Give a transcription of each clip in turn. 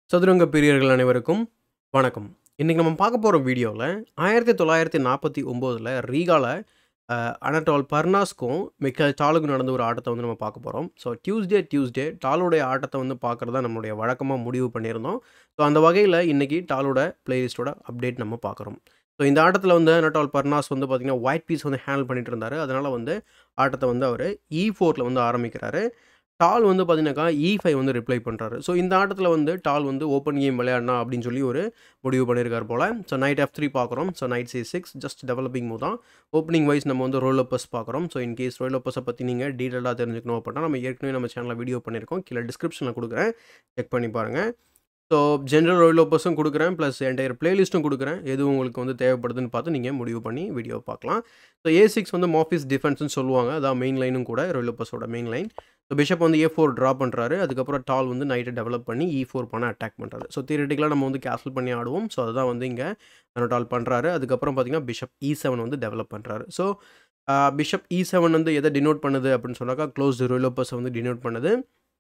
சதுரங்க பிரியர்கள் அனைவருக்கும் வணக்கம். இன்னைக்கு நம்ம பார்க்க போற வீடியோல 1949ல ரீகால அ அனடோல் பர்னாஸ்க்கும், மிக்கைல் டாலுக்கும் நடந்த ஒரு ஆட்டத்த வந்து நம்ம பார்க்க போறோம். ஸோ டியூஸ்டே டியூஸ்டே டாலுடைய ஆட்டத்த வந்து பார்க்கறது தான் நம்மளுடைய வழக்கமா முடிவு பண்ணியிருந்தோம். ஸோ அந்த வகையில இன்னைக்கு டாலோட பிளேலிஸ்ட்டோட அப்டேட் நம்ம பார்க்குறோம். ஸோ இந்த ஆட்டத்தில வந்து அனடோல் பர்னாஸ் வந்து பார்த்தீங்கன்னா, ஒயிட் பீஸ் வந்து ஹேண்டில் பண்ணிட்டு இருந்தாரு. அதனால வந்து ஆட்டத்த வந்து அவரு E4ல வந்து ஆரம்பிக்கிறாரு. டால் வந்து பார்த்தீங்கன்னாக்கா, E5 வந்து ரிப்ளை பண்றாரு. ஸோ இந்த ஆட்டத்தில வந்து டால் வந்து ஓப்பன் கேம் விளையாடலாம் அப்படின்னு சொல்லி ஒரு முடிவு பண்ணியிருக்காரு போல. ஸோ நைட் F3 பார்க்குறோம். So knight C6 just developing move தான். ஓப்பனிங் வைஸ் நம்ம வந்து ரோலோபஸ் பார்க்குறோம். ஸோ இன் கேஸ் ரோலோபஸ பத்தி நீங்க டீட்டெயிலா தெரிஞ்சுக்கணும் அப்படின்னா, நம்ம ஏற்கனவே நம்ம சேனல்ல வீடியோ பண்ணியிருக்கோம். கீழ டிஸ்கிரிப்ஷன்ல குடுக்குறேன். செக் பண்ணி பாருங்க. ஸோ ஜெனரல் ரோலோபஸும் குடுக்குறேன். பிளஸ் என்டையர் பிளேலிஸ்ட்டும் குடுக்குறேன். எது உங்களுக்கு வந்து தேவைப்படுதுன்னு பார்த்து நீங்க முடிவு பண்ணி வீடியோ பார்க்கலாம். ஸோ A6 வந்து மாஃபிஸ் டிஃபென்ஸ்ன்னு சொல்லுவாங்க. அதான் மெயின் லைனும் கூட ரோலோபஸோட மெயின் லைன். ஸோ பிஷப் வந்து A4 ட்ரா பண்றாரு. அதுக்கப்புறம் டால் வந்து நைட்ட டெவலப் பண்ணி E4 பான அட்டாக் பண்றாரு. ஸோ தியரட்டிக்கலா நம்ம வந்து கேசல் பண்ணி ஆடுவோம். ஸோ அதுதான் வந்து இங்க அனடால் பண்றாரு. அதுக்கப்புறம் பார்த்தீங்கன்னா, பிஷப் E7 வந்து டெவலப் பண்றாரு. ஸோ அ பிஷப் E7 வந்து எத டினோட் பண்ணுது அப்படின்னு சொன்னாக்கா, குளோஸ்டு ரோலோபஸ வந்து டினோட் பண்ணுது.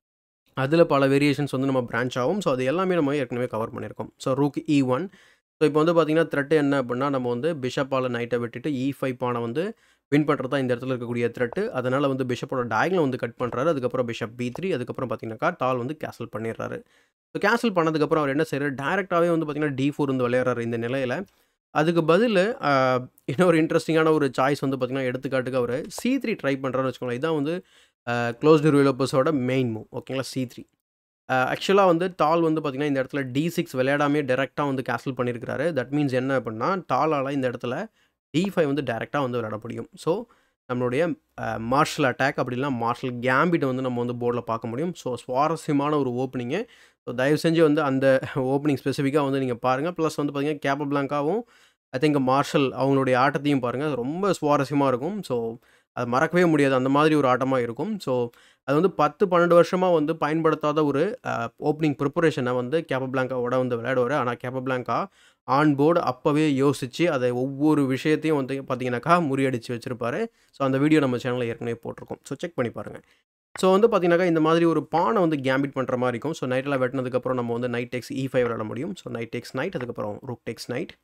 அதில பல வேரியேஷன்ஸ் வந்து நம்ம பிரான்ச் ஆகும். ஸோ அது எல்லாமே நம்ம ஏற்கனவே கவர் பண்ணியிருக்கோம். ஸோ ரூக் E1 ஸோ இப்போ வந்து பார்த்தீங்கன்னா, த்ரெட் என்ன அப்படின்னா, நம்ம வந்து பிஷப்பால நைட்ட விட்டுட்டு E5 பான வந்து வின் பண்றது தான் இந்த இடத்துல இருக்கக்கூடிய த்ரெட். அதனால வந்து பிஷப்போட டயகனல வந்து கட் பண்றாரு. அதுக்கப்புறம் பிஷப் B3 அதுக்கப்புறம் பார்த்தீங்கன்னாக்கா, டால் வந்து கேசல் பண்ணிடுறாரு. ஸோ கேசல் பண்ணதுக்கப்புறம் அவர் என்ன செய்றாரு, டைரக்ட்டாவே வந்து பார்த்தீங்கன்னா, D4 வந்து விளையாடுறாரு இந்த நிலையில. அதுக்கு பதிலு அ இன்னொரு இன்ட்ரஸ்டிங்கான ஒரு சாய்ஸ் வந்து பார்த்தீங்கன்னா, எடுத்துக்காட்டுக்கு அவரு C3 ட்ரை பண்றாருன்னு வச்சுக்கோங்களேன். இதான் வந்து அ குளோஸ்டு ரோலோபஸோட மெயின் மூவ். ஓகேங்களா? C3 அ ஆக்சுவலா வந்து டால் வந்து பார்த்தீங்கன்னா, இந்த இடத்துல D6 விளையாடாமயே டைரக்ட்டா வந்து கேசல் பண்ணியிருக்கிறாரு. தட் மீன்ஸ் என்ன அப்படின்னா, டாலால இந்த இடத்துல D5 வந்து டைரக்ட்டா வந்து விளையாட முடியும். ஸோ நம்மளுடைய அ மார்ஷல் அட்டாக் அப்படி இல்லனா மார்ஷல் கேம்பிட்ட வந்து நம்ம வந்து போர்ட்ல பார்க்க முடியும். ஸோ சுவாரஸ்யமான ஒரு ஓப்பனிங்கு. ஸோ தயவு செஞ்சு வந்து அந்த ஓப்பனிங் ஸ்பெசிஃபிக்கா வந்து நீங்க பாருங்க. பிளஸ் வந்து பார்த்தீங்கன்னா, கேப்பபிளாங்காவும் ஐ திங்க் மார்ஷல் அவங்களுடைய ஆட்டத்தையும் பாருங்க. அது ரொம்ப சுவாரஸ்யமா இருக்கும். ஸோ அத மறக்கவே முடியாது. அந்த மாதிரி ஒரு ஆட்டமா இருக்கும். ஸோ அது வந்து 10, 12 வருஷமா வந்து பயன்படுத்தாத ஒரு அ ஓப்பனிங் பிரிப்பரேஷன வந்து கேப்பபிளாங்காவோட வந்து விளையாடுவாரு. ஆனா கேப்பபிளாங்கா ஆன் போர்ட் அப்பவே யோசிச்சு, அத ஒவ்வொரு விஷயத்தையும் வந்து பார்த்தீங்கன்னாக்கா, முறியடிச்சு வச்சிருப்பாரு. ஸோ அந்த வீடியோ நம்ம சேனல்ல ஏற்கனவே போட்டிருக்கோம். ஸோ செக் பண்ணி பாருங்க. ஸோ வந்து பார்த்தீங்கன்னாக்கா, இந்த மாதிரி ஒரு பான வந்து கேம்பிட் பண்ற மாரி இருக்கும். ஸோ நைட்லாம் வெட்டுனதுக்கப்புறம் நம்ம வந்து நைட் டேக்ஸ் E5 விளையாட முடியும். ஸோ நைட் டேக்ஸ் நைட் அதுக்கப்புறம் ரூக் டேக்ஸ் நைட்.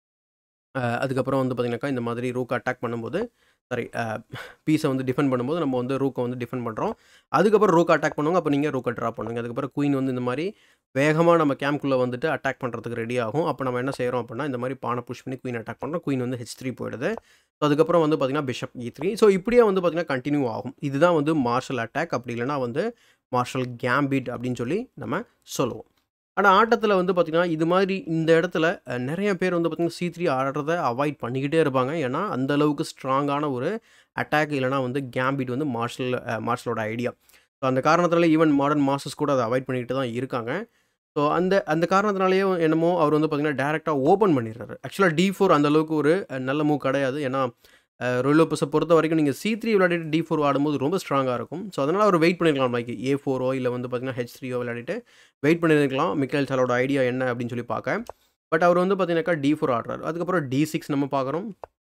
அ அதுக்கப்புறம் வந்து பார்த்தீங்கன்னாக்கா, இந்த மாதிரி ரூக் அட்டாக் பண்ணும்போது சாரி அ பீஸ வந்து டிஃபெண்ட் பண்ணும்போது நம்ம வந்து ரூக்க வந்து டிஃபெண்ட் பண்றோம். அதுக்கப்புறம் ரூக் அட்டாக் பண்ணுவாங்க. அப்ப நீங்க ரூக்க ட்ரா பண்ணுவீங்க. அதுக்கப்புறம் குயின் வந்து இந்த மாரி வேகமா நம்ம கேம்ப்குள்ள வந்துட்டு அட்டாக் பண்றதுக்கு ரெடி ஆகும். அப்ப நம்ம என்ன செய்றோம் அப்படின்னா, இந்த மாரி பான புஷ் பண்ணி குயின் அட்டாக் பண்றோம். குயின் வந்து H3 போயிடுது. ஸோ அதுக்கப்புறம் வந்து பார்த்தீங்கன்னா, பிஷப் E3 ஸோ இப்படியே வந்து பார்த்தீங்கன்னா, கன்டின்யூ ஆகும். இதுதான் வந்து மார்ஷல் அட்டாக் அப்படி இல்லன்னா வந்து மார்ஷல் கேம்பிட் அப்படின்னு சொல்லி நம்ம சொல்லுவோம். ஆனா ஆட்டத்தில வந்து பார்த்தீங்கன்னா, இது மாதிரி இந்த இடத்துல அ நெறைய பேர் வந்து பார்த்தீங்கன்னா, C3 ஆடுறத அவாய்ட் பண்ணிக்கிட்டே இருப்பாங்க. ஏன்னா, அந்த அளவுக்கு ஸ்ட்ராங்கான ஒரு அட்டாக் இல்லன்னா வந்து கேம்பிட் வந்து மார்ஷல் அ மார்ஷலோட ஐடியா. ஸோ அந்த காரணத்தினால ஈவன் மாடர்ன் மாஸ்டர்ஸ் கூட அத அவாய்ட் பண்ணிக்கிட்டு தான் இருக்காங்க. ஸோ அந்த அந்த காரணத்தினாலேயோ என்னமோ அவர் வந்து பார்த்தீங்கன்னா, டைரக்ட்டா ஓப்பன் பண்ணிடுறாரு. ஆக்சுவலா D4 அந்த அளவுக்கு ஒரு நல்ல மூவ் கிடையாது. ஏன்னா, அ ரோலோபஸ பொறுத்தவரைக்கும் நீங்க C3 விளையாடிட்டு D4 ஆடும்போது ரொம்ப ஸ்ட்ராங்கா இருக்கும். ஸோ அதனால அவர் வெயிட் பண்ணியிருக்கலாம் லைக் A4ஓ இல்ல வந்து பார்த்தீங்கன்னா, H3ஓ விளையாடிட்டு வெயிட் பண்ணியிருக்கலாம். மிக்கைல் டாலோட ஐடியா என்ன அப்படின்னு சொல்லி பார்க்க. பட் அவர் வந்து பார்த்தீங்கன்னாக்கா, D4 ஆடுறாரு. அதுக்கப்புறம் D6 நம்ம பார்க்குறோம்.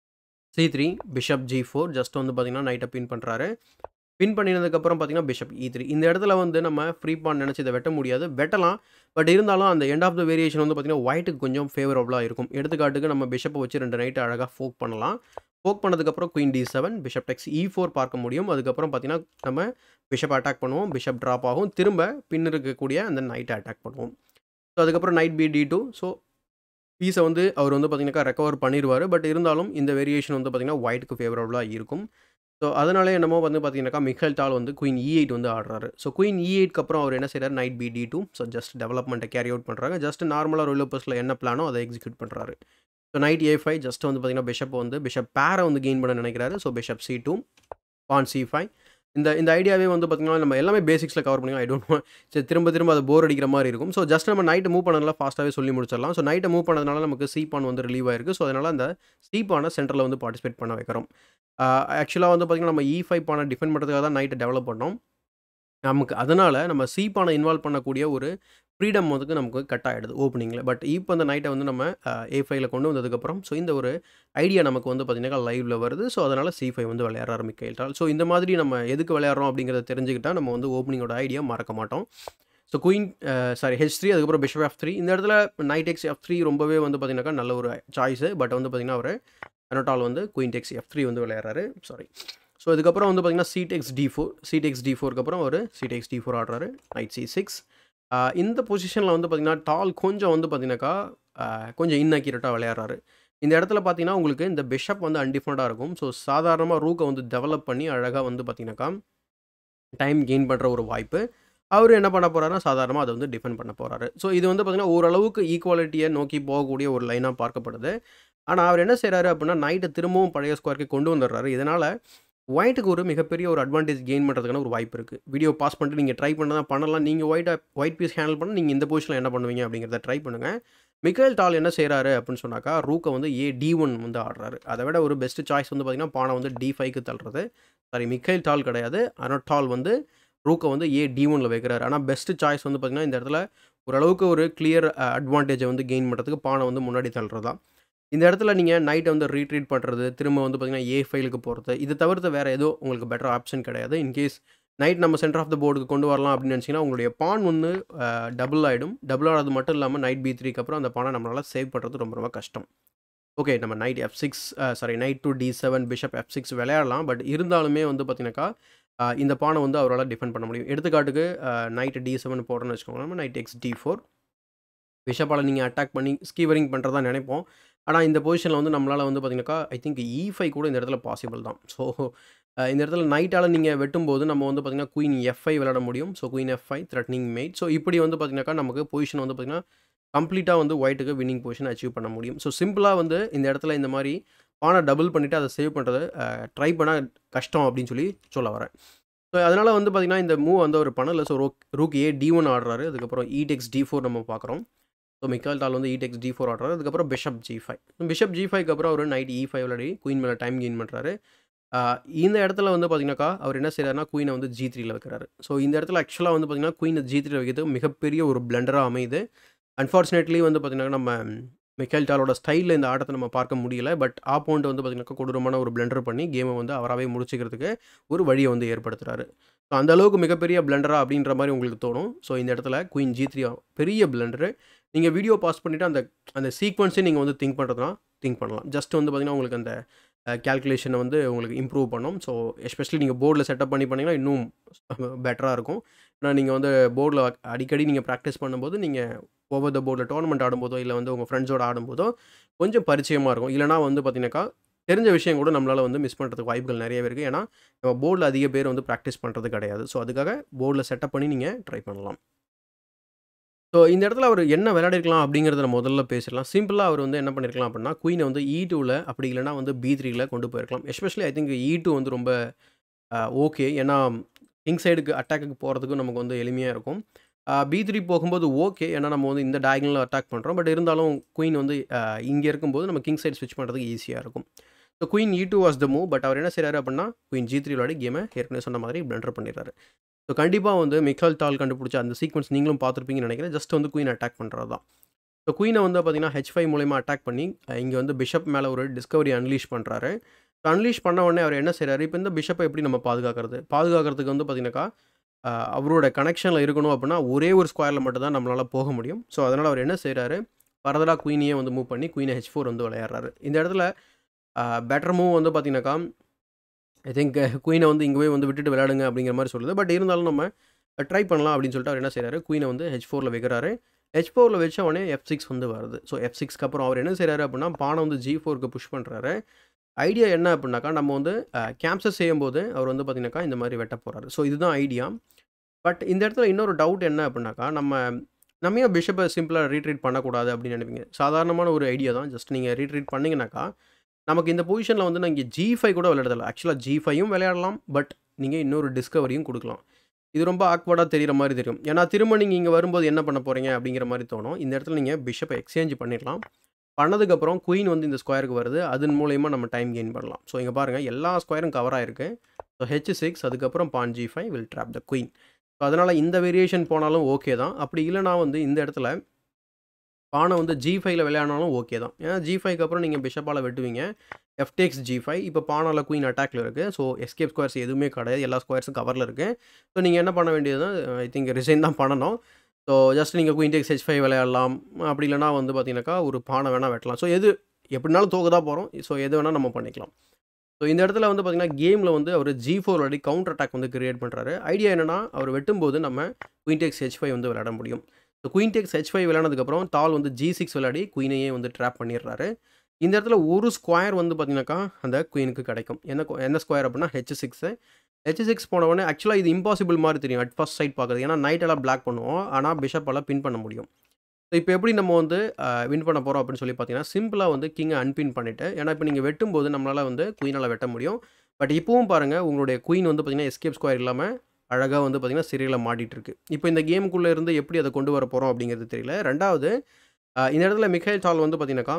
C3 பிஷப் G4 ஜஸ்ட் வந்து பார்த்தீங்கன்னா, நைட்ட பின் பண்றாரு. பின் பண்ணினதுக்கப்புறம் பார்த்தீங்கன்னா, பிஷப் E3 இந்த இடத்துல வந்து நம்ம ஃப்ரீ பான் நெனச்சு இத வெட்ட முடியாது. வெட்டலாம். பட் இருந்தாலும் அந்த எண்ட் ஆஃப் த வேரியேஷன் வந்து பார்த்தீங்கன்னா, ஒயிட்‌க்கு கொஞ்சம் ஃபேவரபிளா இருக்கும். எடுத்துக்காட்டுக்கு நம்ம பிஷப்ப வச்சு 2 நைட்ட அழகா ஃபோக் பண்ணலாம். ஃபோக் பண்ணதுக்கப்புறம் queen D7 bishop tax E4 பார்க்க முடியும். அதுக்கப்புறம் பார்த்தீங்கன்னா, நம்ம பிஷப் அட்டாக் பண்ணுவோம். பிஷப் டிராப் ஆகும். திரும்ப பின் இருக்கக்கூடிய அந்த நைட்ட அட்டாக் பண்ணுவோம். ஸோ அதுக்கப்புறம் நைட் பி D2 ஸோ பீஸ வந்து அவர் வந்து பார்த்தீங்கன்னாக்கா, ரெக்கவர் பண்ணிருவாரு. பட் இருந்தாலும் இந்த வேரியேஷன் வந்து பார்த்தீங்கன்னா, ஒயிட்‌க்கு ஃபேவரபிளா இருக்கும். ஸோ அதனாலயோ என்னமோ வந்து பார்த்தீங்கன்னாக்கா, மிக்கைல் டால் வந்து குயின் E8 வந்து ஆடுறாரு. ஸோ குயின் E8க்கு அப்புறம் அவர் என்ன செய்றாரு, knight B D2 so just டெவலப்மெண்ட்ட கேரி அவுட் பண்றாங்க. ஜஸ்ட் நார்மலா ரோலோபஸ்ல என்ன பிளானோ அத எக்ஸிக்யூட் பண்றாரு. ஸோ நைட் A5 ஜஸ்ட் வந்து பார்த்தீங்கன்னா, பிஷப்ப வந்து பிஷப் பேர வந்து கெயின் பண்ண நினைக்கிறாரு. ஸோ பிஷப் C2 பான் C5 இந்த இந்த ஐடியாவே வந்து பார்த்தீங்கன்னா, நம்ம எல்லாமே பேசிக்ஸ்ல கவர் பண்ணிக்கலாம். ஐ டோன்ட் நோ சரி திரும்ப திரும்ப அது போர் அடிக்கிற மாரி இருக்கும். ஸோ ஜஸ்ட் நம்ம நைட்ட மூவ் பண்ணதுல ஃபாஸ்ட்டாவே சொல்லி முடிச்சிடலாம். ஸோ நைட்ட மூவ் பண்ணதுனால நமக்கு C பான் வந்து ரிலீவ் ஆயிருக்கு. ஸோ அதனால அந்த C பான சென்டர்ல வந்து பார்ட்டிசிபேட் பண்ண வைக்கிறோம். அ ஆக்சுவலா வந்து பார்த்தீங்கன்னா, நம்ம E5 பான டிஃபெண்ட் பண்றதுக்காக தான் நைட்ட டெவலப் பண்ணோம். நமக்கு அதனால நம்ம C பான இன்வால்வ் பண்ணக்கூடிய ஒரு ஃப்ரீடம் வந்து நமக்கு கட் ஆயிடுது ஓப்பனிங்ல. பட் இப்ப அந்த நைட்ட வந்து நம்ம அ A5ல கொண்டு வந்ததுக்கப்புறம் ஸோ இந்த ஒரு ஐடியா நமக்கு வந்து பார்த்தீங்கன்னா, லைவ்ல வருது. ஸோ அதனால C5 வந்து விளையாடுறாரு மிக்கைல் டால். ஸோ இந்த மாதிரி நம்ம எதுக்கு விளையாடுறோம் அப்படிங்கிறத தெரிஞ்சுக்கிட்டா, நம்ம வந்து ஓப்பனிங்கோட ஐடியா மறக்க மாட்டோம். So queen sorry H three அதுக்கப்புறம் பிஷப் எஃப் த்ரீ இந்த இடத்துல நைட் எக்ஸ் எஃப் த்ரீ ரொம்பவே வந்து பார்த்தீங்கன்னாக்கா நல்ல ஒரு சாய்ஸு பட் வந்து பார்த்தீங்கன்னா அவர் அனட்டால் வந்து குயின் டெக்ஸ் எஃப் த்ரீ வந்து விளையாடுறாரு சாரி ஸோ இதுக்கப்புறம் வந்து பார்த்தீங்கன்னா C takes D four C takes D ஃபோருக்கு அப்புறம் ஒரு சிடெக்ஸ் டி ஃபோர் ஆடுறாரு நைட் சி சிக்ஸ் இந்த பொசிஷனில் வந்து பார்த்தீங்கன்னா டால் கொஞ்சம் வந்து பார்த்தீங்கன்னாக்கா கொஞ்சம் இன்அக்யூரேட்டாக விளையாடுறாரு இந்த இடத்துல பார்த்தீங்கன்னா உங்களுக்கு இந்த பிஷப் வந்து அன்டிஃபரெண்ட்டாக இருக்கும் ஸோ சாதாரணமாக ரூக்கை வந்து டெவலப் பண்ணி அழகாக வந்து பார்த்தீங்கன்னாக்கா டைம் கெயின் பண்ணுற ஒரு வாய்ப்பு அவர் என்ன பண்ண போகிறாருன்னா சாதாரணமாக அதை வந்து டிஃபெண்ட் பண்ண போகிறாரு ஸோ இது வந்து பார்த்திங்கன்னா ஓரளவுக்கு ஈக்குவாலிட்டியை நோக்கி போகக்கூடிய ஒரு லைனாக பார்க்கப்படுது ஆனால் அவர் என்ன செய்கிறாரு அப்படின்னா நைட்டை திரும்பவும் பழைய ஸ்கொயருக்கு கொண்டு வந்துடுறாரு இதனால் ஒயிட்டுக்கு ஒரு மிகப்பெரிய ஒரு அட்வான்டேஜ் கெயின் பண்ணுறதுக்கான ஒரு வாய்ப்பு இருக்குது வீடியோ பாஸ் பண்ணிட்டு நீங்கள் ட்ரை பண்ண தான் பண்ணலாம் நீங்கள் ஒயிட்டை ஒயிட் பீஸ் ஹேண்டில் பண்ண நீங்கள் இந்த பொசிஷனில் என்ன பண்ணுவீங்க அப்படிங்கிறத ட்ரை பண்ணுங்கள் மிக்கேல் டால் என்ன செய்கிறாரு அப்படின்னு சொன்னாக்கா ரூக்கை வந்து ஏ டி ஒன் வந்து ஆடுறாரு அதை விட ஒரு பெஸ்ட் சாய்ஸ் வந்து பார்த்திங்கன்னா பானை வந்து டி ஃபைவ்க்கு தள்ளுறது சாரி மிக்கேல் டால் கிடையாது அனட்டால் வந்து ரூக்கை வந்து ஏ டி ஒனில் வைக்கிறாரு ஆனால் பெஸ்ட்டு சாய்ஸ் வந்து பார்த்திங்கன்னா இந்த இடத்துல ஓரளவுக்கு ஒரு கிளியர் அட்வான்டேஜை வந்து கெயின் பண்ணுறதுக்கு பானை வந்து முன்னாடி தள்ளுறது தான் இந்த இடத்துல நீங்கள் நைட்டை வந்து ரீட்ரீட் பண்ணுறது திரும்ப வந்து பார்த்திங்கன்னா ஏ ஃபைலுக்கு போகிறது இது தவிர்த்து வேறு ஏதோ உங்களுக்கு பெட்டர் ஆப்ஷன் கிடையாது இன்கேஸ் நைட் நம்ம சென்டர் ஆஃப் த போர்டுக்கு கொண்டு வரலாம் அப்படின்னு நினச்சிங்கன்னா உங்களுடைய பான் வந்து டபுள் ஆகிடும் டபுள் ஆகிறது மட்டும் இல்லாமல் நைட் பி த்ரீக்கு அப்புறம் அந்த பானை நம்மளால் சேவ் பண்ணுறது ரொம்ப ரொம்ப கஷ்டம் ஓகே நம்ம knight F six sorry knight to D seven bishop F six விளையாடலாம் பட் இருந்தாலுமே வந்து பார்த்தீங்கன்னாக்கா இந்த பானை வந்து அவரால் டிஃபெண்ட் பண்ண முடியும் எடுத்துக்காட்டுக்கு நைட்டு டி செவன் போடுறோன்னு வச்சுக்கோங்க நம்ம நைட் எக்ஸ் டி ஃபோர் பிஷப்பால் நீங்கள் அட்டாக் பண்ணி ஸ்கீவரிங் பண்ணுறதா நினைப்போம் ஆனால் இந்த பொசிஷனில் வந்து நம்மளால் வந்து பார்த்திங்கனாக்கா ஐ திங்க் இ ஃபைவ் கூட இந்த இடத்துல பாசிபிள் தான் ஸோ இந்த இடத்துல நைட்டால் நீங்கள் வெட்டும்போது நம்ம வந்து பார்த்திங்கன்னா குயின் எஃப்ஐ விளாட முடியும் so queen F I threatening mate so இப்படி வந்து பார்த்திங்கனாக்கா நமக்கு பொசிஷன் வந்து பார்த்திங்கன்னா கம்ப்ளீட்டாக வந்து ஒயிட்டுக்கு வின்னிங் பொசிஷன் அச்சீவ் பண்ண முடியும் ஸோ சிம்பிளாக வந்து இந்த இடத்துல இந்த மாதிரி பானை டபுள் பண்ணிவிட்டு அதை சேவ் பண்ணுறது ட்ரை பண்ணால் கஷ்டம் அப்படின்னு சொல்லி சொல்ல வரேன் ஸோ அதனால் வந்து பார்த்திங்கன்னா இந்த மூவ் வந்து ஒரு பண்ணல so rook rook A D one ஆடுறாரு அதுக்கப்புறம் இடெக்ஸ் டி ஃபோர் நம்ம பார்க்குறோம் ஸோ மிக்கால் டால் வந்து இடெக்ஸ் டி ஃபோர் ஆடுறாரு அதுக்கப்புறம் bishop G five bishop G ஃபைவ்க்கு அப்புறம் அவர் நைட் இ ஃபைவ் விளையாடி குயின் மேலே டைம் கெயின் பண்ணுறாரு இந்த இடத்துல வந்து பார்த்தீங்கன்னாக்கா அவர் என்ன செய்கிறாருன்னா குயினை வந்து ஜி த்ரீல வைக்கிறாரு ஸோ இந்த இடத்துல ஆக்சுவலாக வந்து பார்த்தீங்கன்னா குயினை ஜி த்ரீல வைக்கிறது மிகப்பெரிய ஒரு பிளண்டராக அமையுது அன்ஃபார்ச்சுனேட்லி வந்து பார்த்திங்கன்னா நம்ம மிக்கேல் டாலோட ஸ்டைலில் இந்த ஆட்டத்தை நம்ம பார்க்க முடியல பட் ஆப்போண்ட் வந்து பார்த்திங்கன்னா கொடூரமான ஒரு பிளண்டர் பண்ணி கேமை வந்து அவராகவே முடிச்சுக்கிறதுக்கு ஒரு வழியை வந்து ஏற்படுத்துகிறாரு ஸோ அந்த அளவுக்கு மிகப்பெரிய பிளண்டரா அப்படின்ற மாதிரி உங்களுக்கு தோணும் ஸோ இந்த இடத்துல குயின் ஜி த்ரீ பெரிய பிளண்டரு நீங்கள் வீடியோ பாஸ் பண்ணிவிட்டு அந்த அந்த சீக்வன்ஸே நீங்கள் வந்து திங்க் பண்ணுறதுனா திங்க் பண்ணலாம் ஜஸ்ட் வந்து பார்த்திங்கன்னா உங்களுக்கு அந்த கேல்குலேஷனை வந்து உங்களுக்கு இம்ப்ரூவ் பண்ணும் ஸோ எஸ்பெஷலி நீங்கள் போர்டில் செட்டப் பண்ணி பண்ணிங்கன்னா இன்னும் பெட்டராக இருக்கும் ஏன்னா நீங்கள் வந்து போர்டில் அடிக்கடி நீங்கள் ப்ராக்டிஸ் பண்ணும்போது நீங்கள் ஓவர் த போர்டில் டோர்னமெண்ட் ஆடும்போதோ இல்லை வந்து உங்கள் ஃப்ரெண்ட்ஸோட ஆடும்போதோ கொஞ்சம் பரிச்சயமாக இருக்கும் இல்லைனா வந்து பார்த்தீங்கன்னாக்கா தெரிஞ்ச விஷயம் கூட நம்மளால் வந்து மிஸ் பண்ணுறதுக்கு வாய்ப்புகள் நிறையவே இருக்குது ஏன்னா நம்ம போர்டில் அதிக பேர் வந்து ப்ராக்டிஸ் பண்ணுறது கிடையாது ஸோ அதுக்காக போர்டில் செட்டப் பண்ணி நீங்கள் ட்ரை பண்ணலாம் ஸோ இந்த இடத்துல அவர் என்ன விளையாடிருக்கலாம் அப்படிங்கிறத நம்ம முதல்ல பேசிடலாம் சிம்பிளாக அவர் வந்து என்ன பண்ணியிருக்கலாம் அப்படின்னா குயினை வந்து இ டூவில் அப்படி இல்லைனா வந்து பி த்ரீயில் கொண்டு போயிருக்கலாம் especially I think E two வந்து ரொம்ப ஓகே ஏன்னா கிங் சைடுக்கு அட்டாக்கு போகிறதுக்கு நமக்கு வந்து எளிமையாக இருக்கும் பி த்ரீ போகும்போது ஓகே ஏன்னா நம்ம வந்து இந்த டயகனில் அட்டாக் பண்ணுறோம் பட் இருந்தாலும் குயின் வந்து இங்கே இருக்கும்போது நம்ம கிங் சைடு ஸ்விட்ச் பண்ணுறதுக்கு ஈஸியாக இருக்கும் so queen E two was the move but அவர் என்ன செய்கிறாரு அப்படின்னா குயின் ஜி த்ரீ விளையாடி கேமை ஏற்கனவே சொன்ன மாதிரி பிளண்டர் பண்ணிடுறாரு ஸோ கண்டிப்பாக வந்து மிக்கால் டால் கண்டுபிடிச்ச அந்த சீக்வன்ஸ் நீங்களும் பார்த்துருப்பீங்கன்னு நினைக்கிறேன் ஜஸ்ட் வந்து குயின் அட்டாக் பண்ணுறது தான் ஸோ குயினை வந்து பார்த்தீங்கன்னா ஹெச் ஃபைவ் மூலயமா அட்டாக் பண்ணி இங்கே வந்து பிஷப் மேலே ஒரு டிஸ்கவரி அன்லீஷ் பண்ணுறாரு ஸோ அன்லீஷ் பண்ண உடனே அவர் என்ன செய்கிறாரு இப்போ இந்த பிஷப்பை எப்படி நம்ம பாதுகாக்கிறது பாதுகாக்கிறதுக்கு வந்து பார்த்தீங்கன்னாக்கா அவரோட கனெக்ஷனில் இருக்கணும் அப்படின்னா ஒரே ஒரு ஸ்கொயரில் மட்டும் தான் நம்மளால் போக முடியும் ஸோ அதனால் அவர் என்ன செய்கிறாரு ஃபர்தராக குயினையே வந்து மூவ் பண்ணி குயினை ஹெச் ஃபோர் வந்து விளையாடுறாரு இந்த இடத்துல பெட்டர் மூவ் வந்து பார்த்தீங்கன்னாக்கா ஐ திங்க் குயினை வந்து இங்கே போய் வந்து விட்டுட்டு விளையாடுங்க அப்படிங்கிற மாதிரி சொல்லுது பட் இருந்தாலும் நம்ம ட்ரை பண்ணலாம் அப்படின்னு சொல்லிட்டு அவர் என்ன செய்கிறாரு குயினை வந்து ஹெச் ஃபோரில் வைக்கிறாரு ஹெச் ஃபோரில் வச்ச உடனே எஃப் சிக்ஸ் வந்து வருது ஸோ எஃப் சிக்ஸ்க்கு அப்புறம் அவர் என்ன செய்கிறாரு அப்படின்னா பானை வந்து ஜி ஃபோருக்கு புஷ் பண்ணுறாரு ஐடியா என்ன அப்படின்னாக்கா நம்ம வந்து கேம்சர் செய்யும்போது அவர் வந்து பார்த்திங்கனாக்கா இந்த மாதிரி வெட்ட போகிறாரு ஸோ இதுதான் ஐடியா பட் இந்த இடத்துல இன்னொரு டவுட் என்ன அப்படின்னாக்கா நம்ம நம்ம ஏன் பிஷப்பை சிம்பிளாக ரீட்ரீட் பண்ணக்கூடாது அப்படின்னு நினைப்பீங்க சாதாரணமான ஒரு ஐடியா தான் ஜஸ்ட் நீங்கள் ரீட்ரீட் பண்ணிங்கனாக்கா நமக்கு இந்த பொசிஷனில் வந்து நீங்கள் ஜி ஃபைவ் கூட விளையாடலாம் ஆக்சுவலாக ஜி ஃபைவும் விளையாடலாம் பட் நீங்கள் இன்னொரு டிஸ்கவரியும் கொடுக்கலாம் இது ரொம்ப ஆக்வர்டாக தெரிகிற மாதிரி தெரியும் ஏன்னா திரும்ப நீங்கள் இங்கே வரும்போது என்ன பண்ண போகிறீங்க அப்படிங்கிற மாதிரி தோணும் இந்த இடத்துல நீங்கள் பிஷப்பை எக்ஸ்சேஞ்ச் பண்ணிடலாம் பண்ணதுக்கப்புறம் குயின் வந்து இந்த ஸ்கொயருக்கு வருது அதன் மூலயமா நம்ம டைம் கெயின் பண்ணலாம் ஸோ இங்கே பாருங்கள் எல்லா ஸ்கொயரும் கவர் ஆகிருக்கு ஸோ ஹெச் சிக்ஸ் அதுக்கப்புறம் pawn G five will drop the queen so அதனால் இந்த வேரியேஷன் போனாலும் ஓகே தான் அப்படி இல்லைனா வந்து இந்த இடத்துல பானை வந்து ஜி ஃபைவ்ல விளையாடினாலும் ஓகே தான் ஏன்னா ஜி ஃபைவ்க்கு அப்புறம் நீங்கள் பிஷப்பால் வெட்டுவீங்க எஃப்டெக்ஸ் ஜி ஃபைவ் இப்போ பானால் குயின் அட்டாக்ல இருக்குது ஸோ எஸ்கேப் ஸ்கொயர்ஸ் எதுவுமே கிடையாது எல்லா ஸ்கொயர்ஸும் கவரில் இருக்குது ஸோ நீங்கள் என்ன பண்ண வேண்டியதுன்னா ஐ திங்க் ரிசைன் தான் பண்ணணும் ஸோ ஜஸ்ட் நீங்கள் குயின் டேக்ஸ் ஹெச் ஃபைவ் விளையாடலாம் அப்படி இல்லைனா வந்து பார்த்தீங்கன்னாக்கா ஒரு பானை வேணால் வெட்டலாம் ஸோ எது எப்படினாலும் தோக்க தான் போகிறோம் ஸோ எது வேணால் நம்ம பண்ணிக்கலாம் ஸோ இந்த இடத்துல வந்து பார்த்தீங்கன்னா கேமில் வந்து அவர் ஜி ஃபோர் அடி கவுண்டர் அட்டாக் வந்து கிரியேட் பண்ணுறாரு ஐடியா என்னென்னா அவர் வெட்டும்போது நம்ம குயின் டேக்ஸ் ஹெச் ஃபைவ் வந்து விளையாட முடியும் so queen takes H five விளையானதுக்கப்புறம் டால் வந்து ஜி சிக்ஸ் விளையாடி குயினையே வந்து ட்ராப் பண்ணிடுறாரு இந்த இடத்துல ஒரு ஸ்கொயர் வந்து பார்த்தீங்கன்னாக்கா அந்த குயினுக்கு கிடைக்கும் என்ன கொ- என்ன ஸ்கொயர் அப்படின்னா ஹெச் சிக்ஸு ஹெச் சிக்ஸ் போன உடனே ஆக்சுவலாக இது இம்பாசிபிள் மாதிரி தெரியும் அட் ஃபர்ஸ்ட் சைட் பார்க்குறது ஏன்னா நைட் எல்லாம் பிளாக் பண்ணுவோம் ஆனால் பிஷப்பால் பின் பண்ண முடியும் ஸோ இப்போ எப்படி நம்ம வந்து வின் பண்ண போகிறோம் அப்படின்னு சொல்லி பார்த்தீங்கன்னா சிம்பிளாக வந்து கிங்கை அன்பின் பண்ணிவிட்டு ஏன்னா இப்போ நீங்கள் வெட்டும்போது நம்மளால் வந்து குயினால் வெட்ட முடியும் பட் இப்போவும் பாருங்கள் உங்களுடைய குயின் வந்து பார்த்தீங்கன்னா எஸ்கேப் ஸ்கொயர் இல்லாமல் அழகாக வந்து பார்த்தீங்கன்னா சிறையில் மாட்டிட்டு இருக்கு இப்போ இந்த கேமுக்குள்ளே இருந்து எப்படி அதை கொண்டு வர போகிறோம் அப்படிங்கிறது தெரியல ரெண்டாவது அஹ், இந்த இடத்துல மிகைல் டால் வந்து பார்த்தீங்கன்னாக்கா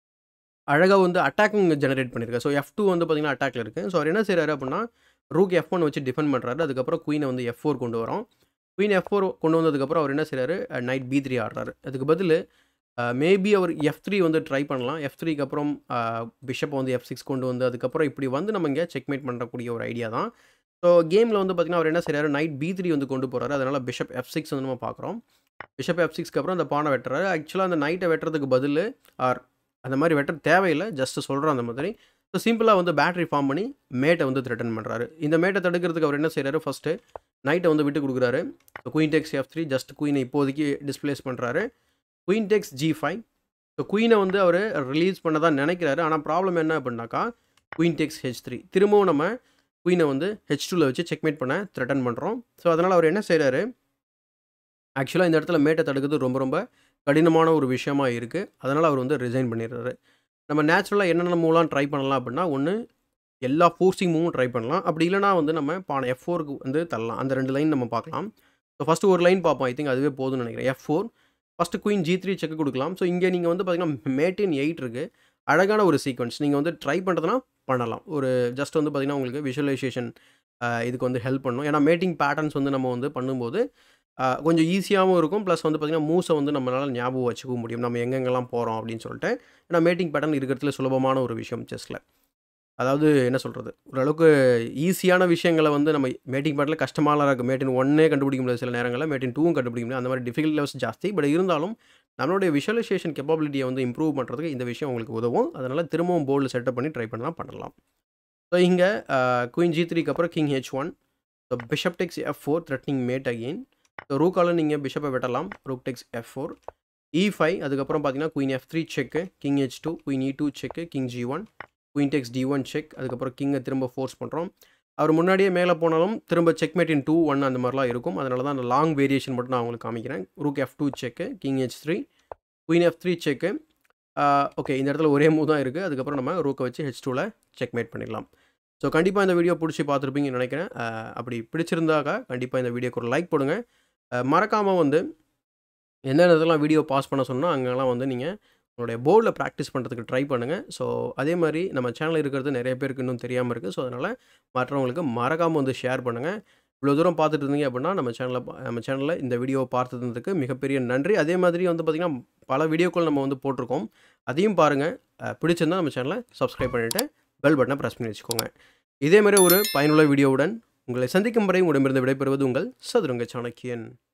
அழகாக வந்து அட்டாக்கும் ஜெனரேட் பண்ணியிருக்காரு ஸோ எஃப் டூ வந்து பார்த்தீங்கன்னா அட்டாக்ல இருக்குது ஸோ அவர் என்ன செய்கிறாரு அப்படின்னா ரூக் எஃப் ஒன் வச்சு டிஃபெண்ட் பண்ணுறாரு அதுக்கப்புறம் குயினை வந்து எஃப் ஃபோர் கொண்டு வரோம் குயின் எஃப் ஃபோர் கொண்டு வந்ததுக்கப்புறம் அவர் என்ன செய்கிறாரு நைட் பி த்ரீ ஆடுறாரு அதுக்கு பதில் மேபி அவர் எஃப் த்ரீ வந்து ட்ரை பண்ணலாம் எஃப் த்ரீக்கு அப்புறம் பிஷப் வந்து எஃப் சிக்ஸ் கொண்டு வந்து அதுக்கப்புறம் இப்படி வந்து நம்ம இங்கே செக்மேட் பண்ணக்கூடிய ஒரு ஐடியா தான் ஸோ கேமில் வந்து பார்த்திங்கன்னா அவர் என்ன செய்கிறாரு நைட் பி த்ரீ வந்து கொண்டு போகிறாரு அதனால் பிஷப் எஃப் சிக்ஸ் வந்து நம்ம பார்க்குறோம் பிஷப் எஃப் சிக்ஸ்க்கு அப்புறம் அந்த பானை வெட்டுறாரு ஆக்சுவலாக அந்த நைட்டை வெட்டுறதுக்கு பதில் ஆர் அந்த மாதிரி வெட்ட தேவையில்லை ஜஸ்ட் சொல்கிறோம் அந்த மாதிரி ஸோ சிம்பிளாக வந்து பேட்டரி ஃபார்ம் பண்ணி மேட்டை வந்து த்ரெட்டன் பண்ணுறாரு இந்த மேட்டை தடுக்கிறதுக்கு அவர் என்ன செய்கிறாரு ஃபஸ்ட்டு நைட்டை வந்து விட்டு கொடுக்குறாரு so queen takes F three just குயினை இப்போதைக்கு டிஸ்பிளேஸ் பண்ணுறாரு queen takes G five so குயினை வந்து அவர் ரிலீஸ் பண்ண தான் நினைக்கிறாரு ஆனால் ப்ராப்ளம் என்ன அப்படின்னாக்கா குயின் டெக்ஸ் ஹெச் த்ரீ திரும்பவும் நம்ம குயினை வந்து ஹெச் டூவில் வச்சு செக்மேட் பண்ண த்ரெட்டன் பண்ணுறோம் ஸோ அதனால் அவர் என்ன செய்கிறாரு ஆக்சுவலாக இந்த இடத்துல மேட்டை தடுக்கிறது ரொம்ப ரொம்ப கடினமான ஒரு விஷயமா இருக்குது அதனால் அவர் வந்து ரிசைன் பண்ணிடுறாரு நம்ம நேச்சுரலாக என்னென்ன மூவ்லாம் ட்ரை பண்ணலாம் அப்படின்னா ஒன்று எல்லா ஃபோர்ஸிங் மூவும் ட்ரை பண்ணலாம் அப்படி இல்லைனா வந்து நம்ம பானை எஃப் ஃபோருக்கு வந்து தள்ளலாம் அந்த ரெண்டு லைன் நம்ம பார்க்கலாம் ஸோ ஃபஸ்ட்டு ஒரு லைன் பார்ப்போம் ஐ திங்க் அதுவே போதும்னு நினைக்கிறேன் F four first queen G three check கொடுக்கலாம் ஸோ இங்கே நீங்கள் வந்து பார்த்தீங்கன்னா மேட்டின் எயிட் இருக்குது அழகான ஒரு சீக்வன்ஸ் நீங்கள் வந்து ட்ரை பண்ணுறதுனா பண்ணலாம் ஒரு ஜஸ்ட் வந்து பார்த்தீங்கன்னா உங்களுக்கு விஷுவலைசேஷன் இதுக்கு வந்து ஹெல்ப் பண்ணும் ஏன்னா மேட்டிங் பேட்டர்ன்ஸ் வந்து நம்ம வந்து பண்ணும்போது ஆஹ், கொஞ்சம் ஈஸியாகவும் இருக்கும் ப்ளஸ் வந்து பார்த்திங்கன்னா மூஸை வந்து நம்மளால் ஞாபகம் வச்சுக்க முடியும் நம்ம எங்கெங்கெல்லாம் போகிறோம் அப்படின்னு சொல்லிட்டு ஏன்னா மேட்டிங் பேட்டர்ன் இருக்கிறதுல சுலபமான ஒரு விஷயம் செஸ்ஸில் அதாவது என்ன சொல்கிறது ஓரளவுக்கு ஈஸியான விஷயங்களை வந்து நம்ம மேட்டிங் பேட்டில் கஷ்டமாக இருக்குது மேட்டின் ஒன்னே கண்டுபிடிக்க முடியாது சில நேரங்களில் மேட்டின் டூவும் கண்டுபிடிக்க முடியாது அந்த மாதிரி டிஃபிகல்ட் லெவல்ஸ் ஜாஸ்தி பட் இருந்தாலும் நம்மளுடைய விஷுவலைசேஷன் கெப்பாபிலிட்டியை வந்து இம்ப்ரூவ் பண்ணுறதுக்கு இந்த விஷயம் உங்களுக்கு உதவும் அதனால் திரும்பவும் போர்டில் செட்டப் பண்ணி ட்ரை பண்ணலாம் பண்ணலாம் ஸோ இங்கே குயின் ஜி த்ரீக்கு அப்புறம் king H one so bishop takes F four threatening mate again so ரூக்காலும் நீங்கள் பிஷப்பை வெட்டலாம் rook takes F four E five அதுக்கப்புறம் பார்த்தீங்கன்னா queen F three check king H two queen E two check king G one queen takes D one check அதுக்கப்புறம் கிங்கை திரும்ப force பண்ணுறோம் அவர் முன்னாடியே மேலே போனாலும் திரும்ப செக்மேட் இன் டூ ஒன் அந்த மாதிரிலாம் இருக்கும் அதனால தான் அந்த லாங் வேரியேஷன் மட்டும் நான் உங்களுக்கு காமிக்கிறேன் rook F two check king H three queen F three check okay இந்த இடத்துல ஒரே மூவ் தான் இருக்குது அதுக்கப்புறம் நம்ம ரூக்கை வச்சு ஹெச் டூவில் செக்மேட் பண்ணிடலாம் ஸோ கண்டிப்பாக இந்த வீடியோ பிடிச்சி பார்த்துருப்பீங்கன்னு நினைக்கிறேன் அஹ், அப்படி பிடிச்சிருந்தாக்கா கண்டிப்பாக இந்த வீடியோக்கு ஒரு லைக் போடுங்க மறக்காமல் வந்து எந்தெந்த இதெல்லாம் வீடியோ பாஸ் பண்ண சொன்னால் அங்கெல்லாம் வந்து நீங்கள் உங்களுடைய போர்டில் ப்ராக்டிஸ் பண்ணுறதுக்கு ட்ரை பண்ணுங்கள் ஸோ அதே மாதிரி நம்ம சேனல் இருக்கிறது நிறைய பேருக்கு இன்னும் தெரியாமல் இருக்குது ஸோ அதனால் மற்றவங்களுக்கு மறக்காமல் வந்து ஷேர் பண்ணுங்கள் இவ்வளோ தூரம் பார்த்துட்டு இருந்தீங்க அப்படின்னா நம்ம சேனலில் நம்ம சேனலில் இந்த வீடியோவை பார்த்ததுக்கு மிகப்பெரிய நன்றி அதே மாதிரி வந்து பார்த்திங்கன்னா பல வீடியோக்கள் நம்ம வந்து போட்டிருக்கோம் அதையும் பாருங்கள் அஹ், பிடிச்சிருந்தா நம்ம சேனலை சப்ஸ்கிரைப் பண்ணிவிட்டு பெல் பட்டனை ப்ரெஸ் பண்ணி வச்சுக்கோங்க இதே மாதிரி ஒரு பயனுள்ள வீடியோவுடன் உங்களை சந்திக்கும் வரை உடம்பிருந்து விடைபெறுவது உங்கள் சதுரங்க சாணக்கியன்